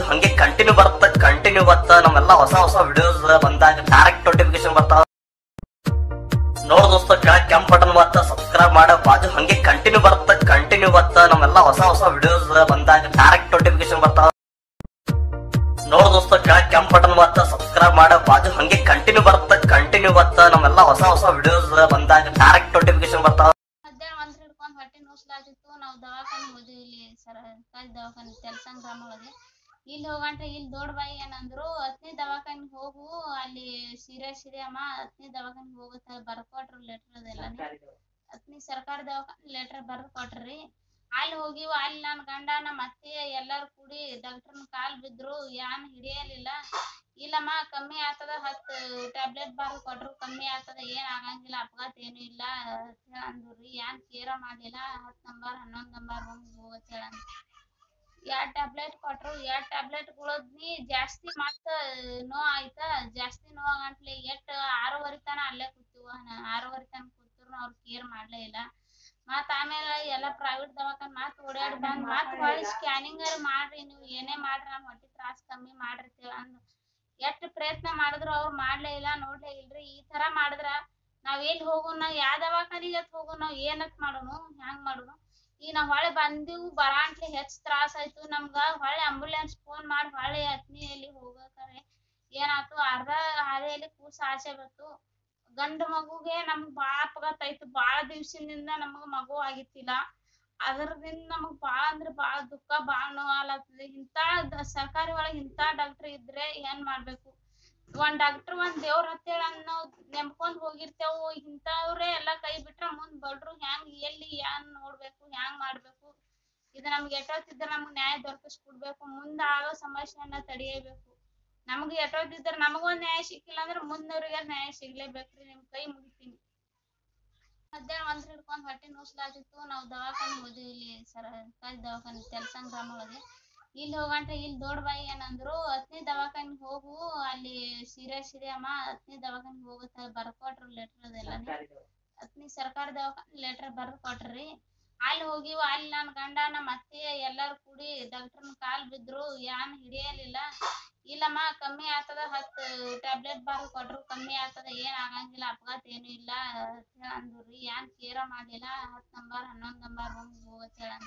ಹಂಗೆ ಕಂಟಿನ್ಯೂ ಬರುತ್ತೆ ಕಂಟಿನ್ಯೂ ಬತ್ತ ನಮ್ಮೆಲ್ಲ ಹೊಸ ಹೊಸ ವಿಡಿಯೋಸ್ ಬಂದಾಗ ಡೈರೆಕ್ಟ್ ನೋಟಿಫಿಕೇಶನ್ ಬರ್ತಾವ ನೋಡ್ ದೋಸ್ತ ಕೆಳಗ್ ಕೆಂಪ್ ಬಟನ್ ಬತ್ತ ಸಬ್ಸ್ಕ್ರೈಬ್ ಮಾಡ ಬಾಜು ಹಂಗೆ ಕಂಟಿನ್ಯೂ ಬರುತ್ತೆ ಕಂಟಿನ್ಯೂ ಬತ್ತ ನಮ್ಮೆಲ್ಲ ಹೊಸ ಹೊಸ ವಿಡಿಯೋಸ್ ಬಂದಾಗ ಡೈರೆಕ್ಟ್ ನೋಟಿಫಿಕೇಶನ್ ಬರ್ತಾವ ನೋಡ್ ದೋಸ್ತ ಕೆಳಗ್ ಕೆಂಪ್ ಬಟನ್ ಬತ್ತ ಸಬ್ಸ್ಕ್ರೈಬ್ ಮಾಡ ಬಾಜು ಹಂಗೆ ಕಂಟಿನ್ಯೂ ಬರುತ್ತೆ ಕಂಟಿನ್ಯೂ ಬತ್ತ ನಮ್ಮೆಲ್ಲ ಹೊಸ ಹೊಸ ವಿಡಿಯೋಸ್ ಬಂದಾಗ ಡೈರೆಕ್ಟ್ ನೋಟಿಫಿಕೇಶನ್ ಬರ್ತಾವ ಮಧ್ಯಾಹ್ನ ಒಂದ್ ಹಿಡ್ಕೊಂಡ್ ಹೊಟ್ಟೆ ನೋಸ್ಲಾತಿತ್ತು ನಾವು ದವಾಖಾನೆ ಹೋದ್ವಿ ಇಲ್ಲಿ ಸರ್ಕಾರಿ ದವಾಖಾನೆ ತೆಲಸಂಗ್ ಗ್ರಾಮ ಒಳಗೆ ಇಲ್ಲಿ ಹೋಗಂಟ ಇಲ್ಲಿ ದೊಡ್ಡ ಬಾಯಿ ಏನಂದ್ರು ಹತ್ತನೇ ದವಾಖಾನಿಗ್ ಹೋಗು ಅಲ್ಲಿ ಸೀರಿಯಸ್ ಇದೆ ಅಮ್ಮ ಹತ್ತನೇ ದವಾಖಾನಿಗ್ ಹೋಗುತ್ತೆ ಬರ್ಕೊಟ್ರು ಲೆಟರ್ ಅದೆಲ್ಲ ಹತ್ತನೇ ಸರ್ಕಾರಿ ದವಾಖಾನೆ ಲೆಟರ್ ಬರ್ದ್ ಕೊಟ್ರಿ ಅಲ್ಲಿ ಹೋಗಿವ ಅಲ್ಲಿ ನನ್ ಗಂಡ ನಮ್ಮ ಅತ್ತೆ ಎಲ್ಲಾರು ಕೂಡಿ ಡಾಕ್ಟರ್ನ ಕಾಲ್ ಬಿದ್ರು ಯಾನ್ ಹಿಡಿಯಲಿಲ್ಲ ಇಲ್ಲಮ್ಮ ಕಮ್ಮಿ ಆಗ್ತದ ಹತ್ತು ಟ್ಯಾಬ್ಲೆಟ್ ಬರ್ದು ಕೊಟ್ರು ಕಮ್ಮಿ ಆಗ್ತದ ಏನ್ ಆಗಂಗಿಲ್ಲ ಅಪಘಾತ ಏನು ಇಲ್ಲ ಅಂತ ಹೇಳಿ ಅಂದ್ರಿ ಯಾನ್ ಕೇರ ಮಾಡ್ಲಿಲ್ಲ ಹತ್ತ್ ನಂಬರ್ ಹನ್ನೊಂದ್ ನಂಬರ್ ರೂಮ್ ಹೋಗತ್ ಹೇಳ ಎರಡ್ ಟ್ಯಾಬ್ಲೆಟ್ ಕೊಟ್ರು ಎರಡ್ ಟ್ಯಾಬ್ಲೆಟ್ ಗುಳದ್ನಿ ಜಾಸ್ತಿ ಮತ್ತ ನೋ ಆಯ್ತಾ ಜಾಸ್ತಿ ನೋ ಆಗಂಟ್ಲೆ ಎಷ್ಟ್ ಆರೂವರೆ ತನ ಅಲ್ಲೇ ಕೂತೀವ ಆರೂವರೆ ತನ ಕೂತ್ರು ಅವ್ರು ಕೇರ್ ಮಾಡ್ಲೇ ಇಲ್ಲ ಮತ್ತ್ ಆಮೇಲೆ ಎಲ್ಲಾ ಪ್ರೈವೇಟ್ ದವಾಖಾನ್ ಮತ್ತ್ ಓಡಾಡಿ ಬಂದ್ ಮತ್ತ್ ಹೊಳ್ಳಿ ಸ್ಕ್ಯಾನಿಂಗ್ ಮಾಡ್ರಿ ನೀವು ಏನೇ ಮಾಡ್ರಿ ನನ್ ಹೊಟ್ಟಿ ತ್ರಾಸ್ ಕಮ್ಮಿ ಮಾಡ್ರಿ ಅಂತ ಹೇಳಿ ಅಂದ್ರು ಎಷ್ಟ್ ಪ್ರಯತ್ನ ಮಾಡಿದ್ರು ಅವ್ರು ಮಾಡ್ಲೇ ಇಲ್ಲ ನೋಡ್ಲೇ ಇಲ್ರಿ ಈ ತರ ಮಾಡಿದ್ರ ನಾವ್ ಎಲ್ಲಿ ಹೋಗೋಣ ಯಾ ದವಾಖಾನಿಗೆ ಅತ್ ಹೋಗೋಣ ನಾವ್ ಏನತ್ ಮಾಡೋನು ಹ್ಯಾಂಗ್ ಮಾಡೋನು ಈಗ ನಾವ್ ಹೊಳೆ ಬಂದಿವು ಬರಾಂಟ್ಲೆ ಹೆಚ್ಚ್ ತ್ರಾಸ್ ಆಯ್ತು ನಮ್ಗ ಹೊಳ್ಳಿ ಆಂಬುಲೆನ್ಸ್ ಫೋನ್ ಮಾಡಿ ಹೊಳ್ಳಿ ಅತ್ನಿಯಲ್ಲಿ ಹೋಗಕರೆ ಏನಾತು ಅರ್ಧ ಹಾದಿಯಲ್ಲಿ ಕೂಸ ಆಸೆ ಬತ್ತು ಗಂಡ ಮಗುಗೆ ನಮ್ಗ್ ಬಾಳ ಅಪಘಾತ ಆಯ್ತು ಬಾಳ ದಿವ್ಸದಿಂದ ನಮಗ್ ಮಗು ಆಗಿತ್ತಿಲ್ಲ ಅದರದಿಂದ ನಮಗ್ ಬಾಳ ಅಂದ್ರ ಬಾಳ ದುಃಖ ಬಾಳ ನೋವಾಲತ್ತದ ಇಂತಾ ದ- ಸರ್ಕಾರಿ ಒಳಗ್ ಇಂತಾ ಡಾಕ್ಟರ್ ಇದ್ರೆ ಏನ್ ಮಾಡ್ಬೇಕು ಒಂದ್ ಡಾಕ್ಟರ್ ಒಂದ್ ದೇವ್ರ ಹತ್ತೇಳ ನಾವು ನೆಮ್ಕೊಂಡ್ ಹೋಗಿರ್ತೇವು ಇಂಥವ್ರೇ ಎಲ್ಲಾ ಕೈ ಬಿಟ್ರ ಮುಂದ್ ಬಡ್ರು ಹ್ಯಾಂಗ್ ಎಲ್ಲಿ ಯಾನ್ ನೋಡ್ಬೇಕು ಹ್ಯಾಂಗ್ ಮಾಡ್ಬೇಕು ಇದು ನಮ್ಗೆ ಎಷ್ಟೊತ್ತಿದ್ರ ನಮ್ಗ್ ನ್ಯಾಯ ದೊರಕಿಸ್ಕೊಡ್ಬೇಕು ಮುಂದ ಆಗೋ ಸಮಸ್ಯೆಯನ್ನ ತಡೆಯಬೇಕು ನಮ್ಗ್ ಎಷ್ಟೊತ್ತಿದ್ರ ನಮಗೊಂದ್ ನ್ಯಾಯ ಸಿಕ್ಕಿಲ್ಲ ಅಂದ್ರ ಮುಂದವ್ರಿಗೆ ನ್ಯಾಯ ಸಿಗ್ಲೇಬೇಕ್ರಿ ನಿಮ್ ಕೈ ಮುಗಿತೀನಿ ಮಧ್ಯಾಹ್ನ ಒಂದ್ ಹಿಡ್ಕೊಂಡ್ ಹೊಟ್ಟೆ ನೋಸ್ಲಾತಿತ್ತು ನಾವು ದವಾಖಾನೆ ಹೋದ್ವಿ ಇಲ್ಲಿ ಸರ್ಕಾರಿ ದವಾಖಾನೆ ತೆಲಸಂಗ್ ಗ್ರಾಮ ಒಳಗೆ ಇಲ್ಲಿ ಹೋಗಂಟ ಇಲ್ಲಿ ದೊಡ್ಡ ಬಾಯಿ ಏನಂದ್ರು ಹತ್ತನೇ ದವಾಖಾನಿಗ್ ಹೋಗು ಅಲ್ಲಿ ಸೀರಿಯಸ್ ಇದೆ ಅಮ್ಮ ಹತ್ತನೇ ದವಾಖಾನಿಗ್ ಹೋಗುತ್ತೆ ಬರ್ಕೊಟ್ರು ಲೆಟರ್ ಅದೆಲ್ಲ ಹತ್ತನೇ ಸರ್ಕಾರಿ ದವಾಖಾನೆ ಲೆಟರ್ ಬರ್ದ್ ಕೊಟ್ರಿ ಅಲ್ಲಿ ಹೋಗಿವ ಅಲ್ಲಿ ನನ್ ಗಂಡ ನಮ್ಮ ಅತ್ತೆ ಎಲ್ಲಾರು ಕೂಡಿ ಡಾಕ್ಟರ್ನ ಕಾಲ್ ಬಿದ್ರು ಯಾನ್ ಹಿಡಿಯಲಿಲ್ಲ ಇಲ್ಲಮ್ಮ ಕಮ್ಮಿ ಆಗ್ತದ ಹತ್ತು ಟ್ಯಾಬ್ಲೆಟ್ ಬರ್ದು ಕೊಟ್ರು ಕಮ್ಮಿ ಆಗ್ತದ ಏನ್ ಆಗಂಗಿಲ್ಲ ಅಪಘಾತ ಏನು ಇಲ್ಲ ಅಂತ ಹೇಳಿ ಅಂದ್ರಿ ಯಾನ್ ಕೇರ ಮಾಡ್ಲಿಲ್ಲ ಹತ್ತ್ ನಂಬರ್ ಹನ್ನೊಂದ್ ನಂಬರ್ ರೂಮ್ ಹೋಗತ್ ಹೇಳ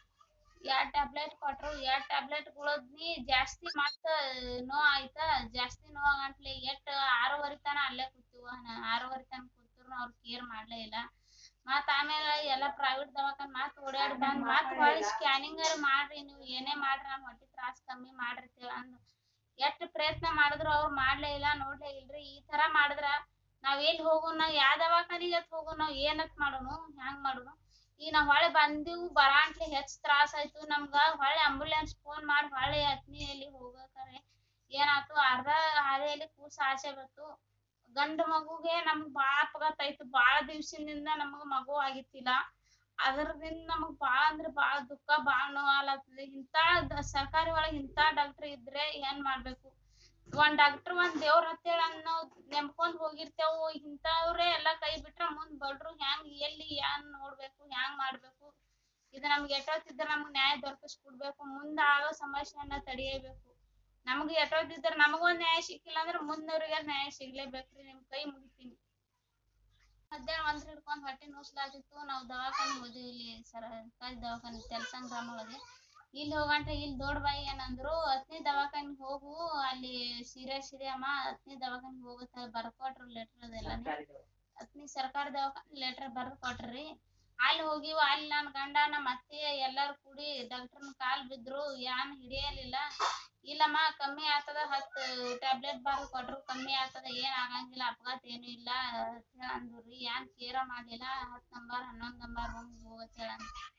ಎರಡ್ ಟ್ಯಾಬ್ಲೆಟ್ ಕೊಟ್ರು ಎರಡ್ ಟ್ಯಾಬ್ಲೆಟ್ ಗುಳದ್ನಿ ಜಾಸ್ತಿ ಮತ್ತ ನೋ ಆಯ್ತಾ ಜಾಸ್ತಿ ನೋ ಆಗಂಟ್ಲೆ ಎಷ್ಟ್ ಆರೂವರೆ ತನ ಅಲ್ಲೇ ಕೂತೀವ ಆರೂವರೆ ತನ ಕೂತ್ರು ಅವ್ರು ಕೇರ್ ಮಾಡ್ಲೇ ಇಲ್ಲ ಮತ್ತ್ ಆಮೇಲೆ ಎಲ್ಲಾ ಪ್ರೈವೇಟ್ ದವಾಖಾನ್ ಮತ್ತ್ ಓಡಾಡಿ ಬಂದ್ ಮತ್ತ್ ಹೊಳ್ಳಿ ಸ್ಕ್ಯಾನಿಂಗ್ ಮಾಡ್ರಿ ನೀವು ಏನೇ ಮಾಡ್ರಿ ನನ್ ಹೊಟ್ಟಿ ತ್ರಾಸ್ ಕಮ್ಮಿ ಮಾಡ್ರಿ ಅಂತ ಹೇಳಿ ಅಂದ್ರು ಎಷ್ಟ್ ಪ್ರಯತ್ನ ಮಾಡಿದ್ರು ಅವ್ರು ಮಾಡ್ಲೇ ಇಲ್ಲ ನೋಡ್ಲೇ ಇಲ್ರಿ ಈ ತರ ಮಾಡಿದ್ರ ನಾವ್ ಎಲ್ಲಿ ಹೋಗೋಣ ಯಾ ದವಾಖಾನಿಗೆ ಅತ್ ಹೋಗೋಣ ನಾವ್ ಏನತ್ ಮಾಡೋನು ಹ್ಯಾಂಗ್ ಮಾಡೋನು ಈಗ ನಾವ್ ಹೊಳೆ ಬಂದಿವು ಬರಾಂಟ್ಲೆ ಹೆಚ್ಚ್ ತ್ರಾಸ್ ಆಯ್ತು ನಮ್ಗ ಹೊಳ್ಳಿ ಆಂಬುಲೆನ್ಸ್ ಫೋನ್ ಮಾಡಿ ಹೊಳ್ಳಿ ಅತ್ನಿಯಲ್ಲಿ ಹೋಗಕರೆ ಏನಾತು ಅರ್ಧ ಹಾದಿಯಲ್ಲಿ ಕೂಸ ಆಸೆ ಬತ್ತು ಗಂಡ ಮಗುಗೆ ನಮ್ಗ್ ಬಾಳ ಅಪಘಾತ ಆಯ್ತು ಬಾಳ ದಿವ್ಸದಿಂದ ನಮಗ್ ಮಗು ಆಗಿತ್ತಿಲ್ಲ ಅದರದಿಂದ ನಮಗ್ ಬಾಳ ಅಂದ್ರ ಬಾಳ ದುಃಖ ಬಾಳ ನೋವಾಲತ್ತದ ಇಂತಾ ದ- ಸರ್ಕಾರಿ ಒಳಗ್ ಇಂತಾ ಡಾಕ್ಟರ್ ಇದ್ರೆ ಏನ್ ಮಾಡ್ಬೇಕು ಒಂದ್ ಡಾಕ್ಟರ್ ಒಂದ್ ದೇವ್ರ ಹತ್ತೇಳ ನಾವ್ ನೆಮ್ಕೊಂಡ್ ಹೋಗಿರ್ತೇವು ಇಂಥವ್ರೇ ಎಲ್ಲಾ ಕೈ ಬಿಟ್ರ ಮುಂದ್ ಬಡ್ರು ಹ್ಯಾಂಗ್ ಎಲ್ಲಿ ಯಾನ್ ನೋಡ್ಬೇಕು ಹ್ಯಾಂಗ್ ಮಾಡ್ಬೇಕು ಇದು ನಮ್ಗೆ ಎಷ್ಟೊತ್ತಿದ್ರ ನಮ್ಗ್ ನ್ಯಾಯ ದೊರಕಿಸ್ಕೊಡ್ಬೇಕು ಮುಂದ ಆಗೋ ಸಮಸ್ಯೆಯನ್ನ ತಡೆಯಬೇಕು ನಮ್ಗ್ ಎಷ್ಟೊತ್ತಿದ್ರ ನಮಗೊಂದ್ ನ್ಯಾಯ ಸಿಕ್ಕಿಲ್ಲ ಅಂದ್ರ ಮುಂದವ್ರಿಗೆ ನ್ಯಾಯ ಸಿಗ್ಲೇಬೇಕ್ರಿ ನಿಮ್ ಕೈ ಮುಗಿತೀನಿ ಮಧ್ಯಾಹ್ನ ಒಂದ್ ಹಿಡ್ಕೊಂಡ್ ಹೊಟ್ಟೆ ನೋಸ್ಲಾತಿತ್ತು ನಾವು ದವಾಖಾನೆ ಹೋದ್ವಿ ಇಲ್ಲಿ ಸರ್ಕಾರಿ ದವಾಖಾನೆ ತೆಲಸಂಗ್ ಗ್ರಾಮ ಒಳಗೆ ಇಲ್ಲಿ ಹೋಗಂಟ ಇಲ್ಲಿ ದೊಡ್ಡ ಬಾಯಿ ಏನಂದ್ರು ಹತ್ತನೇ ದವಾಖಾನಿಗ್ ಹೋಗು ಅಲ್ಲಿ ಸೀರಿಯಸ್ ಇದೆ ಅಮ್ಮ ಹತ್ತನೇ ದವಾಖಾನಿಗ್ ಹೋಗುತ್ತೆ ಬರ್ಕೊಟ್ರು ಲೆಟರ್ ಅದೆಲ್ಲ ಹತ್ತನೇ ಸರ್ಕಾರಿ ದವಾಖಾನೆ ಲೆಟರ್ ಬರ್ದ್ ಕೊಟ್ರಿ ಅಲ್ಲಿ ಹೋಗಿವ ಅಲ್ಲಿ ನನ್ ಗಂಡ ನಮ್ಮ ಅತ್ತೆ ಎಲ್ಲಾರು ಕೂಡಿ ಡಾಕ್ಟರ್ನ ಕಾಲ್ ಬಿದ್ರು ಯಾನ್ ಹಿಡಿಯಲಿಲ್ಲ ಇಲ್ಲಮ್ಮ ಕಮ್ಮಿ ಆಗ್ತದ ಹತ್ತ್ ಟ್ಯಾಬ್ಲೆಟ್ ಬರ್ದ್ ಕೊಟ್ರು ಕಮ್ಮಿ ಆಗ್ತದ ಏನ್ ಆಗಂಗಿಲ್ಲ ಅಪಘಾತ ಏನು ಇಲ್ಲ ಅಂತ ಹೇಳಿ ಅಂದ್ರಿ ಯಾನ್ ಕೇರ ಮಾಡ್ಲಿಲ್ಲ ಹತ್ತ್ ನಂಬರ್ ಹನ್ನೊಂದ್ ನಂಬರ್ ರೂಮ್ ಹೋಗತ್ ಹೇಳ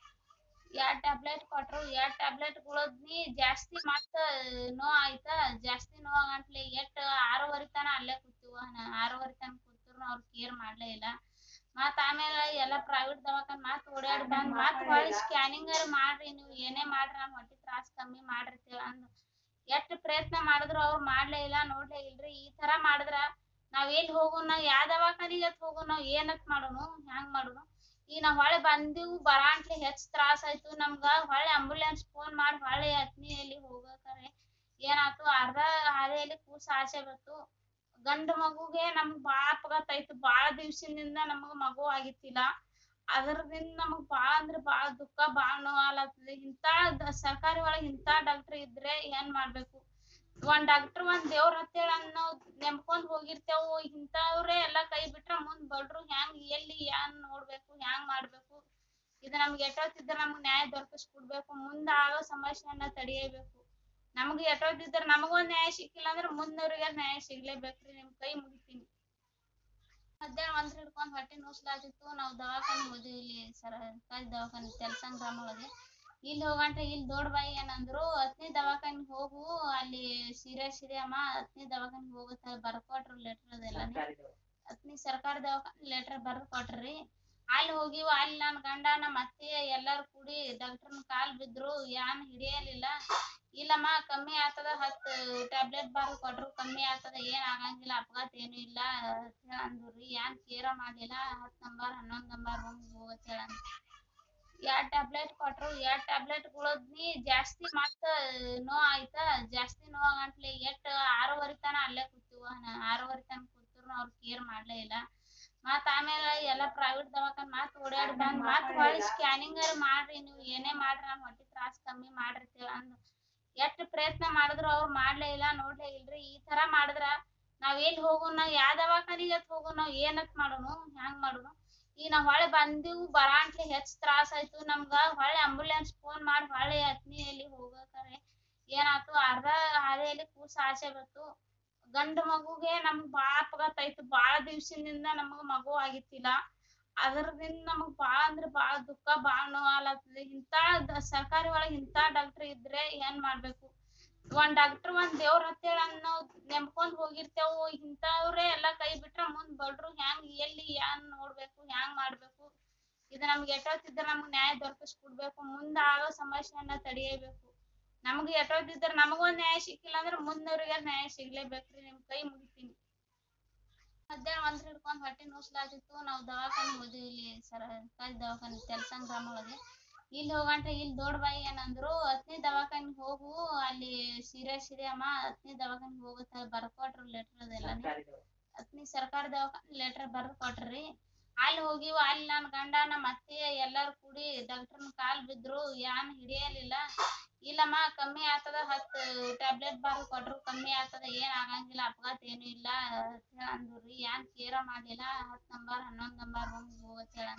ಎರಡ್ ಟ್ಯಾಬ್ಲೆಟ್ ಕೊಟ್ರು ಎರಡ್ ಟ್ಯಾಬ್ಲೆಟ್ ಗುಳದ್ನಿ ಜಾಸ್ತಿ ಮತ್ತ ನೋ ಆಯ್ತಾ ಜಾಸ್ತಿ ನೋ ಆಗಂಟ್ಲೆ ಎಷ್ಟ್ ಆರೂವರೆ ತನ ಅಲ್ಲೇ ಕೂತೀವ ಆರೂವರೆ ತನ ಕೂತ್ರು ಅವ್ರು ಕೇರ್ ಮಾಡ್ಲೇ ಇಲ್ಲ ಮತ್ತ್ ಆಮೇಲೆ ಎಲ್ಲಾ ಪ್ರೈವೇಟ್ ದವಾಖಾನ್ ಮತ್ತ್ ಓಡಾಡಿ ಬಂದ್ ಮತ್ತ್ ಹೊಳ್ಳಿ ಸ್ಕ್ಯಾನಿಂಗ್ ಮಾಡ್ರಿ ನೀವು ಏನೇ ಮಾಡ್ರಿ ನನ್ ಹೊಟ್ಟಿ ತ್ರಾಸ್ ಕಮ್ಮಿ ಮಾಡ್ರಿ ಅಂತ ಹೇಳಿ ಅಂದ್ರು ಎಷ್ಟ್ ಪ್ರಯತ್ನ ಮಾಡಿದ್ರು ಅವ್ರು ಮಾಡ್ಲೇ ಇಲ್ಲ ನೋಡ್ಲೇ ಇಲ್ರಿ ಈ ತರ ಮಾಡಿದ್ರ ನಾವ್ ಎಲ್ಲಿ ಹೋಗೋಣ ಯಾ ದವಾಖಾನಿಗೆ ಅತ್ ಹೋಗೋಣ ನಾವ್ ಏನತ್ ಮಾಡೋನು ಹ್ಯಾಂಗ್ ಮಾಡೋನು ಈಗ ನಾವ್ ಹೊಳೆ ಬಂದಿವು ಬರಾಂಟ್ಲೆ ಹೆಚ್ಚ್ ತ್ರಾಸ್ ಆಯ್ತು ನಮ್ಗ ಹೊಳ್ಳಿ ಆಂಬುಲೆನ್ಸ್ ಫೋನ್ ಮಾಡಿ ಹೊಳ್ಳಿ ಅತ್ನಿಯಲ್ಲಿ ಹೋಗಕರೆ ಏನಾತು ಅರ್ಧ ಹಾದಿಯಲ್ಲಿ ಕೂಸ ಆಸೆ ಬಂತು ಗಂಡು ಮಗುಗೆ ನಮ್ಗ್ ಬಾಳ ಅಪಘಾತ ಬಾಳ ದಿವ್ಸದಿಂದ ನಮಗ ಮಗು ಆಗಿತ್ತಿಲ್ಲ ಅದರದಿಂದ ನಮಗ್ ಬಾಳ ಅಂದ್ರ ಬಾಳ ದುಃಖ ಬಾಳ ನೋವಾಲತ್ತದ ಇಂತಾ ದ- ಸರ್ಕಾರಿ ಒಳಗ್ ಇಂತಾ ಡಾಕ್ಟರ್ ಇದ್ರೆ ಏನ್ ಮಾಡ್ಬೇಕು ಒಂದ್ ಡಾಕ್ಟರ್ ಒಂದ್ ದೇವ್ರ ಹತ್ತೇಳ ನಾವ್ ನೆಮ್ಕೊಂಡ್ ಹೋಗಿರ್ತೇವು ಇಂಥವ್ರೆ ಎಲ್ಲಾ ಕೈ ಬಿಟ್ರ ಮುಂದ್ ಬಡ್ರು ಹ್ಯಾಂಗ್ ಎಲ್ಲಿ ಏನ್ ನೋಡ್ಬೇಕು ಹ್ಯಾಂಗ್ ಮಾಡ್ಬೇಕು ಇದು ನಮ್ಗೆ ಎಷ್ಟೊತ್ತಿದ್ರ ನಮ್ಗ್ ನ್ಯಾಯ ದೊರಕಿಸ್ಕೊಡ್ಬೇಕು ಮುಂದ ಆಗೋ ಸಮಸ್ಯೆಯನ್ನ ತಡೆಯಬೇಕು ನಮ್ಗ್ ಎಷ್ಟೊತ್ತಿದ್ರ ನಮಗೊಂದ್ ನ್ಯಾಯ ಸಿಕ್ಕಿಲ್ಲ ಅಂದ್ರ ಮುಂದವ್ರಿಗೆ ನ್ಯಾಯ ಸಿಗ್ಲೇಬೇಕ್ರಿ ನಿಮ್ ಕೈ ಮುಗಿತೀನಿ ಮಧ್ಯಾಹ್ನ ಒಂದ್ ಹಿಡ್ಕೊಂಡ್ ಹೊಟ್ಟೆ ನುಸ್ಲಾತಿತ್ತು ನಾವ್ ದವಾಖಾನೆ ಹೋದ್ವಿ ಇಲ್ಲಿ ಸರ್ಕಾರಿ ದವಾಖಾನೆ ತೆಲ್ಸಂಗ್ ಗ್ರಾಮ ಒಳಗೆ ಇಲ್ಲಿ ಹೋಗಂಟ್ರೆ ಇಲ್ಲಿ ದೊಡ್ಡ ಬಾಯಿ ಏನಂದ್ರು ಹತ್ತನೇ ದವಾಖಾನೆ ಹೋಗು ಅಲ್ಲಿ ಸೀರಿಯಸ್ ಇದೆ ಅಮ್ಮ ಹತ್ತನೇ ದವಾಖಾನೆ ಹೋಗುತ್ತ ಬರ್ಕೊಟ್ರು ಲೆಟರ್ ಅದೆಲ್ಲ ಹತ್ತನೇ ಸರ್ಕಾರಿ ದವಾಖಾನೆ ಲೆಟರ್ ಬರ್ದ್ ಕೊಟ್ರಿ ಅಲ್ಲಿ ಹೋಗಿವ ಅಲ್ಲಿ ನನ್ ಗಂಡ ನಮ್ಮ ಅತ್ತೆ ಎಲ್ಲಾರು ಕೂಡಿ ಡಾಕ್ಟರ್ನ ಕಾಲ್ ಬಿದ್ರು ಯಾನ್ ಹಿಡಿಯಲಿಲ್ಲ ಇಲ್ಲಮ್ಮ ಕಮ್ಮಿ ಆಗ್ತದ ಹತ್ ಟ್ಯಾಬ್ಲೆಟ್ ಬರ್ದ್ ಕೊಟ್ರು ಕಮ್ಮಿ ಆಗ್ತದ ಏನ್ ಆಗಂಗಿಲ್ಲ ಅಪಘಾತ ಏನು ಇಲ್ಲ ಅಂತ ಹೇಳಿ ಅಂದ್ರಿ ಏನ್ ಕೇರ ಮಾಡ್ಲಿಲ್ಲ ಹತ್ತ್ ನಂಬರ್ ಹನ್ನೊಂದ್ ನಂಬರ್ ರೂಮ್ ಹೋಗತ್ ಹೇಳ ಎರಡ್ ಟ್ಯಾಬ್ಲೆಟ್ ಕೊಟ್ರು ಎರಡ್ ಟ್ಯಾಬ್ಲೆಟ್ ಗುಳದ್ನಿ ಜಾಸ್ತಿ ಮತ್ತ ನೋವ್ ಆಯ್ತಾ ಜಾಸ್ತಿ ನೋವ್ ಆಗಂಟ್ಲೆ ಎಷ್ಟ್ ಆರೂವರೆ ತನ ಅಲ್ಲೇ ಕೂತಿವ ಆರೂವರೆ ತನ ಕೂತ್ರು ಅವ್ರ ಕೇರ್ ಮಾಡ್ಲೇ ಇಲ್ಲ ಮತ್ತ್ ಆಮೇಲೆ ಎಲ್ಲಾ ಪ್ರೈವೇಟ್ ದವಾಖಾನೆ ಮತ್ತ್ ಓಡಾಡಿ ಬಂದ್ ಮತ್ತ್ ಹೊಳ್ಳಿ ಸ್ಕ್ಯಾನಿಂಗ್ ಮಾಡ್ರಿ ನೀವ್ ಏನೇ ಮಾಡ್ರಿ ನನ್ ಹೊಟ್ಟಿ ತ್ರಾಸ್ ಕಮ್ಮಿ ಮಾಡ್ರಿ ಅಂತ ಹೇಳಿ ಅಂದ್ರು ಎಷ್ಟ್ ಪ್ರಯತ್ನ ಮಾಡಿದ್ರು ಅವ್ರು ಮಾಡ್ಲೇ ಇಲ್ಲ ನೋಡ್ಲೇ ಇಲ್ರಿ ಈ ತರ ಮಾಡಿದ್ರ ನಾವ್ ಎಲ್ಲಿ ಹೋಗೋಣ ಯಾವ ದವಾಖಾನಿಗೆ ಅತ್ ಹೋಗೋಣ ಏನತ್ ಮಾಡೋನು ಹ್ಯಾಂಗ್ ಮಾಡೋನು ಈಗ ನಾವ್ ಹೊಳೆ ಬಂದಿವು ಬರಾಂಟ್ಲೆ ಹೆಚ್ಚ್ ತ್ರಾಸ್ ಆಯ್ತು ನಮ್ಗ ಹೊಳ್ಳಿ ಆಂಬುಲೆನ್ಸ್ ಫೋನ್ ಮಾಡಿ ಹೊಳ್ಳಿ ಹತ್ನಿಯಲ್ಲಿ ಹೋಗಕರೆ ಏನಾತು ಅರ್ಧ ಹಾದಿಯಲ್ಲಿ ಕೂಸ ಆಸೆ ಬಂತು ಗಂಡು ಮಗುಗೆ ನಮ್ಗ್ ಬಾಳ ಅಪಘಾತ ಆಯ್ತು ಬಾಳ ದಿವ್ಸದಿಂದ ನಮಗ ಮಗು ಆಗಿತ್ತಿಲ್ಲ ಅದರದಿಂದ ನಮಗ್ ಬಾಳ ಅಂದ್ರ ಬಾಳ ದುಃಖ ಬಾಳ ನೋವಾಲತ್ತದ ಇಂತಾ ದ- ಸರ್ಕಾರಿ ಒಳಗ್ ಇಂತಾ ಡಾಕ್ಟರ್ ಇದ್ರೆ ಏನ್ ಮಾಡ್ಬೇಕು ಒಂದ್ ಡಾಕ್ಟರ್ ಒಂದ್ ದೇವ್ರ ಹತ್ತೇಳ ನಾವ್ ನೆಮ್ಕೊಂಡ್ ಹೋಗಿರ್ತೇವು ಇಂಥವ್ರೆ ಎಲ್ಲಾ ಕೈ ಬಿಟ್ರ ಮುಂದ್ ಬಡ್ರು ಹ್ಯಾಂಗ್ ಎಲ್ಲಿ ಏನ್ ನೋಡ್ಬೇಕು ಹ್ಯಾಂಗ್ ಮಾಡ್ಬೇಕು ಇದು ನಮ್ಗೆ ಎಷ್ಟೊತ್ತಿದ್ರ ನಮ್ಗ್ ನ್ಯಾಯ ದೊರಕಿಸ್ಕೊಡ್ಬೇಕು ಮುಂದ ಆಗೋ ಸಮಸ್ಯೆಯನ್ನ ತಡೆಯಬೇಕು ನಮ್ಗ್ ಎಷ್ಟೊತ್ತಿದ್ರ ನಮಗೊಂದ್ ನ್ಯಾಯ ಸಿಕ್ಕಿಲ್ಲ ಅಂದ್ರ ಮುಂದವ್ರಿಗೆ ನ್ಯಾಯ ಸಿಗ್ಲೇಬೇಕ್ರಿ ನಿಮ್ ಕೈ ಮುಗಿತೀನಿ ಮಧ್ಯಾಹ್ನ ಒಂದ್ ಹಿಡ್ಕೊಂಡ್ ಹೊಟ್ಟೆ ನುಸ್ಲಾತಿತ್ತು ನಾವ್ ದವಾಖಾನೆ ಹೋದ್ವಿ ಇಲ್ಲಿ ಸರ್ಕಾರಿ ದವಾಖಾನೆ ತೆಲ್ಸಂಗ್ ಗ್ರಾಮ ಒಳಗೆ ಇಲ್ಲಿ ಹೋಗಂಟ್ರೆ ಇಲ್ಲಿ ದೊಡ್ಡ ಬಾಯಿ ಏನಂದ್ರು ಹತ್ತನೇ ದವಾಖಾನೆ ಹೋಗು ಅಲ್ಲಿ ಸೀರಿಯಸ್ ಇದೆ ಅಮ್ಮ ಹತ್ತನೇ ದವಾಖಾನೆ ಹೋಗುತ್ತ ಬರ್ಕೊಟ್ರು ಲೆಟರ್ ಅದೆಲ್ಲ ಹತ್ತನೇ ಸರ್ಕಾರಿ ದವಾಖಾನೆ ಲೆಟರ್ ಬರ್ದ್ ಕೊಟ್ರಿ ಅಲ್ಲಿ ಹೋಗಿವ ಅಲ್ಲಿ ನನ್ ಗಂಡ ನಮ್ಮ ಅತ್ತೆ ಎಲ್ಲಾರು ಕೂಡಿ ಡಾಕ್ಟರ್ನ ಕಾಲ್ ಬಿದ್ರು ಯಾನ್ ಹಿಡಿಯಲಿಲ್ಲ ಇಲ್ಲಮ್ಮ ಕಮ್ಮಿ ಆಗ್ತದ ಹತ್ ಟ್ಯಾಬ್ಲೆಟ್ ಬರ್ದ್ ಕೊಟ್ರು ಕಮ್ಮಿ ಆಗ್ತದ ಏನ್ ಆಗಂಗಿಲ್ಲ ಅಪಘಾತ ಏನು ಇಲ್ಲ ಅಂತ ಹೇಳಿ ಅಂದ್ರಿ ಏನ್ ಕೇರ ಮಾಡ್ಲಿಲ್ಲ ಹತ್ತ್ ನಂಬರ್ ಹನ್ನೊಂದ್ ನಂಬರ್ ರೂಮ್ ಹೋಗತ್ ಹೇಳ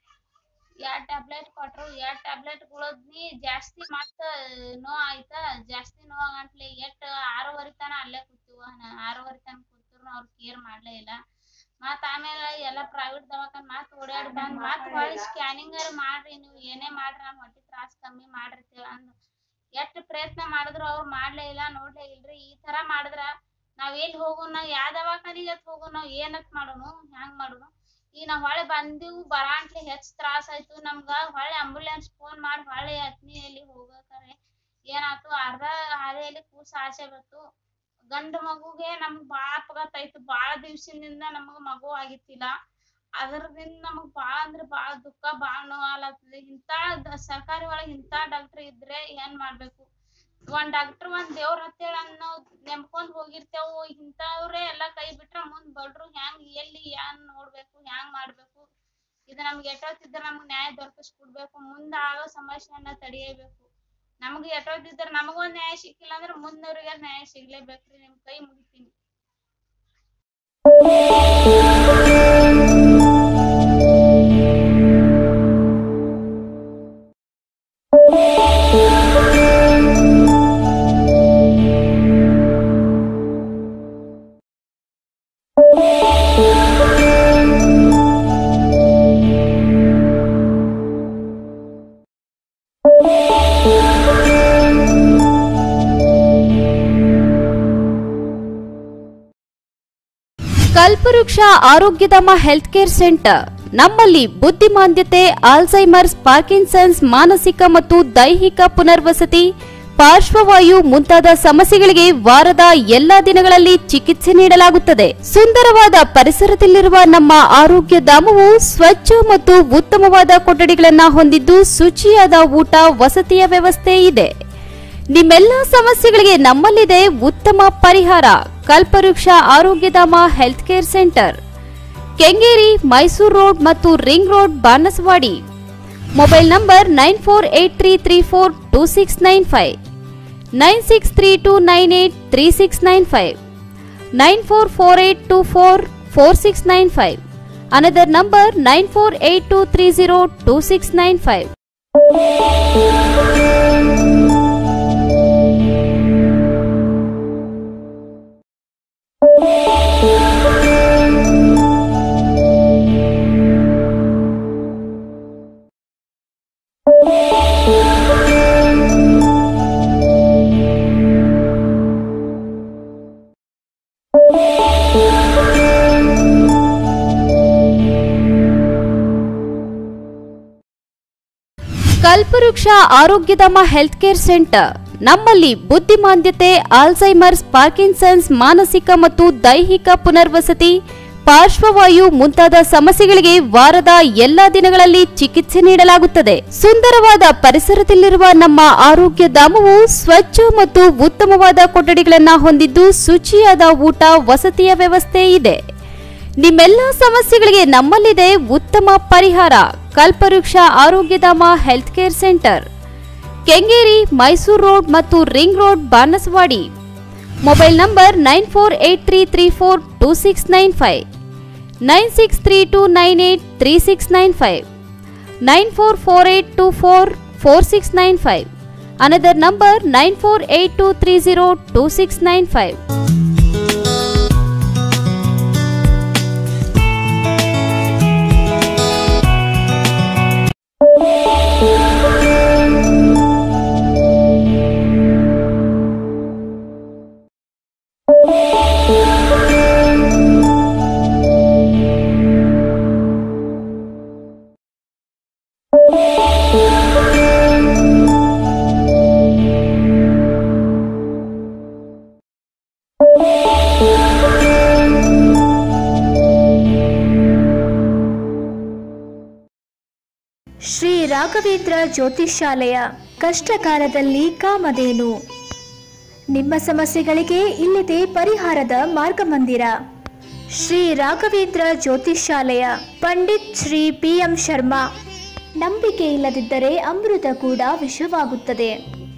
ಎರಡ್ ಟ್ಯಾಬ್ಲೆಟ್ ಕೊಟ್ರು ಎರಡ್ ಟ್ಯಾಬ್ಲೆಟ್ ಗುಳದ್ನಿ ಜಾಸ್ತಿ ಮತ್ತ ನೋವ್ ಆಯ್ತಾ ಜಾಸ್ತಿ ನೋವ್ ಆಗಂಟ್ಲೆ ಎಷ್ಟ್ ಆರೂವರೆ ತನ ಅಲ್ಲೇ ಕೂತಿವ ಆರೂವರೆ ತನ ಕೂತ್ರು ಅವ್ರ ಕೇರ್ ಮಾಡ್ಲೇ ಇಲ್ಲ ಮತ್ತ್ ಆಮೇಲೆ ಎಲ್ಲಾ ಪ್ರೈವೇಟ್ ದವಾಖಾನೆ ಮತ್ತ್ ಓಡಾಡಿ ಬಂದ್ ಮತ್ತ್ ಹೊಳ್ಳಿ ಸ್ಕ್ಯಾನಿಂಗ್ ಮಾಡ್ರಿ ನೀವ್ ಏನೇ ಮಾಡ್ರಿ ನನ್ ಹೊಟ್ಟಿ ತ್ರಾಸ್ ಕಮ್ಮಿ ಮಾಡ್ರಿ ಅಂತ ಹೇಳಿ ಅಂದ್ರು ಎಷ್ಟ್ ಪ್ರಯತ್ನ ಮಾಡಿದ್ರು ಅವ್ರು ಮಾಡ್ಲೇ ಇಲ್ಲ ನೋಡ್ಲೇ ಇಲ್ರಿ ಈ ತರ ಮಾಡಿದ್ರ ನಾವ್ ಎಲ್ಲಿ ಹೋಗೋಣ ಯಾವ ದವಾಖಾನಿಗೆ ಅತ್ ಹೋಗೋಣ ಏನತ್ ಮಾಡೋನು ಹ್ಯಾಂಗ್ ಮಾಡೋನು ಈಗ ನಾವ್ ಹೊಳೆ ಬಂದಿವು ಬರಾಂಟ್ಲೆ ಹೆಚ್ಚ್ ತ್ರಾಸ್ ಆಯ್ತು ನಮ್ಗ ಹೊಳ್ಳಿ ಆಂಬುಲೆನ್ಸ್ ಫೋನ್ ಮಾಡಿ ಹೊಳ್ಳಿ ಹತ್ನಿಯಲ್ಲಿ ಹೋಗಕರೆ ಏನಾತು ಅರ್ಧ ಹಾದಿಯಲ್ಲಿ ಕೂಸ ಆಸೆ ಬಂತು ಗಂಡು ಮಗುಗೆ ನಮ್ಗ್ ಬಾಳ ಅಪಘಾತ ಆಯ್ತು ಬಾಳ ದಿವ್ಸದಿಂದ ನಮಗ ಮಗು ಆಗಿತ್ತಿಲ್ಲ ಅದರದಿಂದ ನಮಗ್ ಬಾಳ ಅಂದ್ರ ಬಾಳ ದುಃಖ ಬಾಳ ನೋವಾಲತ್ತದ ಇಂತಾ ದ- ಸರ್ಕಾರಿ ಒಳಗ್ ಇಂತಾ ಡಾಕ್ಟರ್ ಇದ್ರೆ ಏನ್ ಮಾಡ್ಬೇಕು ಒಂದ್ ಡಾಕ್ಟರ್ ಒಂದ್ ದೇವ್ರ ಹತ್ತೇಳ ನಾವ್ ನೆಮ್ಕೊಂಡ್ ಹೋಗಿರ್ತೇವು ಇಂಥವ್ರೆ ಎಲ್ಲಾ ಕೈ ಬಿಟ್ರ ಮುಂದ್ ಬಡ್ರು ಹ್ಯಾಂಗ್ ಎಲ್ಲಿ ಏನ್ ನೋಡ್ಬೇಕು ಹ್ಯಾಂಗ್ ಮಾಡ್ಬೇಕು ಇದು ನಮ್ಗೆ ಎಷ್ಟೊತ್ತಿದ್ರ ನಮ್ಗ್ ನ್ಯಾಯ ದೊರಕಿಸ್ಕೊಡ್ಬೇಕು ಮುಂದ ಆಗೋ ಸಮಸ್ಯೆಯನ್ನ ತಡೆಯಬೇಕು ನಮ್ಗ್ ಎಷ್ಟೊತ್ತಿದ್ರ ನಮಗೊಂದ್ ನ್ಯಾಯ ಸಿಕ್ಕಿಲ್ಲ ಅಂದ್ರ ಮುಂದವ್ರಿಗೆ ನ್ಯಾಯ ಸಿಗ್ಲೇಬೇಕ್ರಿ ನಿಮ್ ಕೈ ಮುಗಿತೀನಿ ಕಲ್ಪವೃಕ್ಷ ಆರೋಗ್ಯಧಾಮ ಹೆಲ್ತ್ ಕೇರ್ ಸೆಂಟರ್ ನಮ್ಮಲ್ಲಿ ಬುದ್ಧಿಮಾಂದ್ಯತೆ ಆಲ್ಝೈಮರ್ಸ್ ಪಾರ್ಕಿನ್ಸನ್ಸ್ ಮಾನಸಿಕ ಮತ್ತು ದೈಹಿಕ ಪುನರ್ವಸತಿ ಪಾರ್ಶ್ವವಾಯು ಮುಂತಾದ ಸಮಸ್ಯೆಗಳಿಗೆ ವಾರದ ಎಲ್ಲಾ ದಿನಗಳಲ್ಲಿ ಚಿಕಿತ್ಸೆ ನೀಡಲಾಗುತ್ತದೆ ಸುಂದರವಾದ ಪರಿಸರದಲ್ಲಿರುವ ನಮ್ಮ ಆರೋಗ್ಯ ಧಾಮವು ಸ್ವಚ್ಛ ಮತ್ತು ಉತ್ತಮವಾದ ಕೊಠಡಿಗಳನ್ನ ಹೊಂದಿದ್ದು ಶುಚಿಯಾದ ಊಟ ವಸತಿಯ ವ್ಯವಸ್ಥೆ ಇದೆ ನಿಮ್ಮೆಲ್ಲ ಸಮಸ್ಯೆಗಳಿಗೆ ನಮ್ಮಲ್ಲಿದೆ ಉತ್ತಮ ಪರಿಹಾರ Kalpavriksha Arogyadhama health care centre Kengeri Mysuru road ಮತ್ತು ring road Banaswadi mobile number nine four eight three three four two six nine five nine six three two nine eight three six nine five nine four four eight two four four six nine five another number nine four eight two three zero two six nine five Kalpavriksha Arogyadhama health care centre ನಮ್ಮಲ್ಲಿ ಬುದ್ಧಿಮಾಂದ್ಯತೆ Alzheimer's Parkinson's ಮಾನಸಿಕ ಮತ್ತು ದೈಹಿಕ ಪುನರ್ವಸತಿ ಪಾರ್ಶ್ವವಾಯು ಮುಂತಾದ ಸಮಸ್ಯೆಗಳಿಗೆ ವಾರದ ಎಲ್ಲಾ ದಿನಗಳಲ್ಲಿ ಚಿಕಿತ್ಸೆ ನೀಡಲಾಗುತ್ತದೆ ಸುಂದರವಾದ ಪರಿಸರದಲ್ಲಿರುವ ನಮ್ಮ ಆರೋಗ್ಯ ಧಾಮವು ಸ್ವಚ್ಛ ಮತ್ತು ಉತ್ತಮವಾದ ಕೊಠಡಿಗಳನ್ನ ಹೊಂದಿದ್ದು ಶುಚಿಯಾದ ಊಟ ವಸತಿಯ ವ್ಯವಸ್ಥೆ ಇದೆ ನಿಮ್ಮೆಲ್ಲ ಸಮಸ್ಯೆಗಳಿಗೆ ನಮ್ಮಲ್ಲಿದೆ ಉತ್ತಮ ಪರಿಹಾರ Kalpavriksha Arogyadhama health care centre Kengeri Mysuru road ಮತ್ತು ring road Banaswadi mobile number nine four eight three three four two six nine five nine six three two nine eight three six nine five nine four four eight two four four six nine five another number nine four eight two three zero two six nine five Shri Raghavendra Jyotishyalaya ಕಷ್ಟಕಾಲದಲ್ಲಿ ಕಾಮಧೇನು ನಿಮ್ಮ ಸಮಸ್ಯೆಗಳಿಗೆ ಇಲ್ಲಿದೆ ಪರಿಹಾರದ ಮಾರ್ಗಮಂದಿರ Shri Raghavendra ಜ್ಯೋತಿಷ್ಯಾಲಯ Pandit Shri P M Sharma ನಂಬಿಕೆ ಇಲ್ಲದಿದ್ದರೆ ಅಮೃತ ಕೂಡ ವಿಷವಾಗುತ್ತದೆ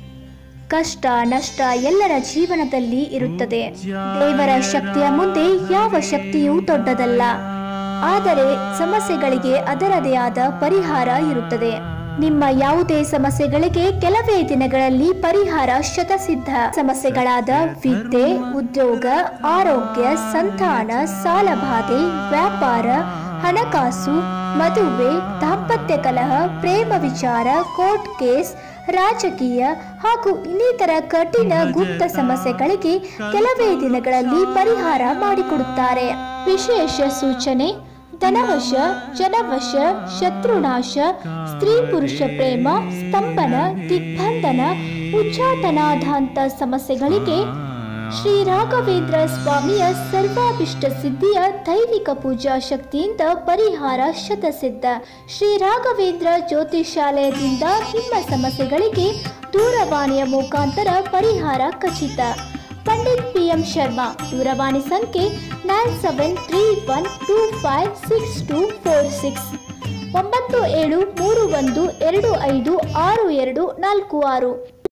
ಕಷ್ಟ ನಷ್ಟ ಎಲ್ಲರ ಜೀವನದಲ್ಲಿ ಇರುತ್ತದೆ ದೇವರ ಶಕ್ತಿಯ ಮುಂದೆ ಯಾವ ಶಕ್ತಿಯೂ ದೊಡ್ಡದಲ್ಲ ಆದರೆ ಸಮಸ್ಯೆಗಳಿಗೆ ಅದರದೇ ಆದ ಪರಿಹಾರ ಇರುತ್ತದೆ ನಿಮ್ಮ ಯಾವುದೇ ಸಮಸ್ಯೆಗಳಿಗೆ ಕೆಲವೇ ದಿನಗಳಲ್ಲಿ ಪರಿಹಾರ ಶತಸಿದ್ಧ ಸಮಸ್ಯೆಗಳಾದ ವಿದ್ಯೆ ಉದ್ಯೋಗ ಆರೋಗ್ಯ ಸಂತಾನ ಸಾಲಬಾಧೆ ವ್ಯಾಪಾರ ಹಣಕಾಸು ಮದುವೆ ದಾಂಪತ್ಯ ಕಲಹ ಪ್ರೇಮ ವಿಚಾರ ಕೋರ್ಟ್ ಕೇಸ್ ರಾಜಕೀಯ ಹಾಗೂ ಇನ್ನಿತರ ಕಠಿಣ ಗುಪ್ತ ಸಮಸ್ಯೆಗಳಿಗೆ ಕೆಲವೇ ದಿನಗಳಲ್ಲಿ ಪರಿಹಾರ ಮಾಡಿಕೊಡುತ್ತಾರೆ ವಿಶೇಷ ಸೂಚನೆ ಧನವಶ ಜನವಶ ಶತ್ರುನಾಶ ಸ್ತ್ರೀ ಪುರುಷ ಪ್ರೇಮ ಸ್ತಂಭನ ದಿಗ್ಬಂಧನ ಉಚ್ಚಾಟನಾಧಾಂತ ಸಮಸ್ಯೆಗಳಿಗೆ ಶ್ರೀ ರಾಘವೇಂದ್ರ ಸ್ವಾಮಿಯ ಸರ್ವಾಭಿಷ್ಟ ಸಿದ್ಧಿಯ ದೈವಿಕ ಪೂಜಾ ಶಕ್ತಿಯಿಂದ ಪರಿಹಾರ ಶತಸಿದ್ಧ ಶ್ರೀ ರಾಘವೇಂದ್ರ ಜ್ಯೋತಿಷಾಲಯದಿಂದ ನಿಮ್ಮ ಸಮಸ್ಯೆಗಳಿಗೆ ದೂರವಾಣಿಯ ಮುಖಾಂತರ ಪರಿಹಾರ ಖಚಿತ ಪಂಡಿತ್ ಪಿ ಎಂ ಶರ್ಮಾ ದೂರವಾಣಿ ಸಂಖ್ಯೆ nine seven three one two five six two four six ಒಂಬತ್ತು ಏಳು ಮೂರು ಒಂದು ಎರಡು ಐದು ಆರು ಎರಡು ನಾಲ್ಕು ಆರು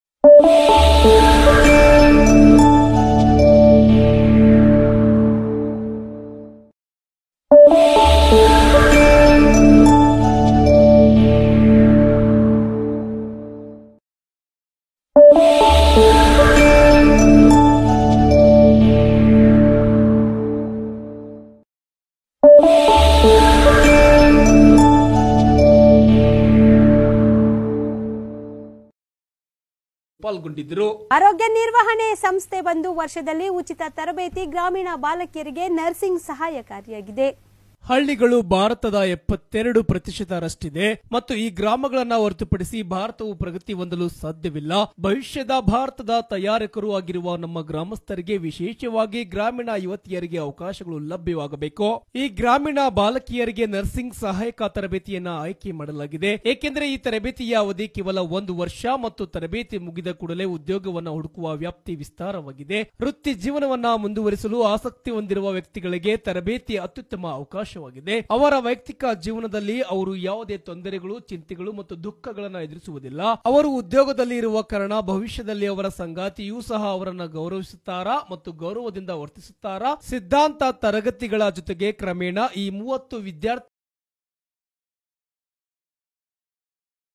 ಪಾಲ್ಗೊಂಡಿದ್ದರು ಆರೋಗ್ಯ ನಿರ್ವಹಣೆ ಸಂಸ್ಥೆ ಒಂದು ವರ್ಷದಲ್ಲಿ ಉಚಿತ ತರಬೇತಿ ಗ್ರಾಮೀಣ ಬಾಲಕಿಯರಿಗೆ ನರ್ಸಿಂಗ್ ಸಹಾಯಕಾರಿಯಾಗಿದೆ ಹಳ್ಳಿಗಳು ಭಾರತದ ಎಪ್ಪತ್ತೆರಡು ಪ್ರತಿಶತರಷ್ಟಿದೆ ಮತ್ತು ಈ ಗ್ರಾಮಗಳನ್ನ ಹೊರತುಪಡಿಸಿ ಭಾರತವು ಪ್ರಗತಿ ಹೊಂದಲು ಸಾಧ್ಯವಿಲ್ಲ ಭವಿಷ್ಯದ ಭಾರತದ ತಯಾರಕರು ಆಗಿರುವ ನಮ್ಮ ಗ್ರಾಮಸ್ಥರಿಗೆ ವಿಶೇಷವಾಗಿ ಗ್ರಾಮೀಣ ಯುವತಿಯರಿಗೆ ಅವಕಾಶಗಳು ಲಭ್ಯವಾಗಬೇಕು ಈ ಗ್ರಾಮೀಣ ಬಾಲಕಿಯರಿಗೆ ನರ್ಸಿಂಗ್ ಸಹಾಯಕ ತರಬೇತಿಯನ್ನ ಆಯ್ಕೆ ಮಾಡಲಾಗಿದೆ ಏಕೆಂದರೆ ಈ ತರಬೇತಿಯ ಅವಧಿ ಕೇವಲ ಒಂದು ವರ್ಷ ಮತ್ತು ತರಬೇತಿ ಮುಗಿದ ಕೂಡಲೇ ಉದ್ಯೋಗವನ್ನ ಹುಡುಕುವ ವ್ಯಾಪ್ತಿ ವಿಸ್ತಾರವಾಗಿದೆ ವೃತ್ತಿ ಜೀವನವನ್ನ ಮುಂದುವರಿಸಲು ಆಸಕ್ತಿ ಹೊಂದಿರುವ ವ್ಯಕ್ತಿಗಳಿಗೆ ತರಬೇತಿ ಅತ್ಯುತ್ತಮ ಅವಕಾಶವಾಗಿದೆ ಅವರ ವೈಯಕ್ತಿಕ ಜೀವನದಲ್ಲಿ ಅವರು ಯಾವುದೇ ತೊಂದರೆಗಳು ಚಿಂತೆಗಳು ಮತ್ತು ದುಃಖಗಳನ್ನು ಎದುರಿಸುವುದಿಲ್ಲ ಅವರು ಉದ್ಯೋಗದಲ್ಲಿ ಇರುವ ಕಾರಣ ಭವಿಷ್ಯದಲ್ಲಿ ಅವರ ಸಂಗಾತಿಯೂ ಸಹ ಅವರನ್ನ ಗೌರವಿಸುತ್ತಾರಾ ಮತ್ತು ಗೌರವದಿಂದ ವರ್ತಿಸುತ್ತಾರಾ ಸಿದ್ಧಾಂತ ತರಗತಿಗಳ ಜೊತೆಗೆ ಕ್ರಮೇಣ ಈ ಮೂವತ್ತು ವಿದ್ಯಾರ್ಥಿ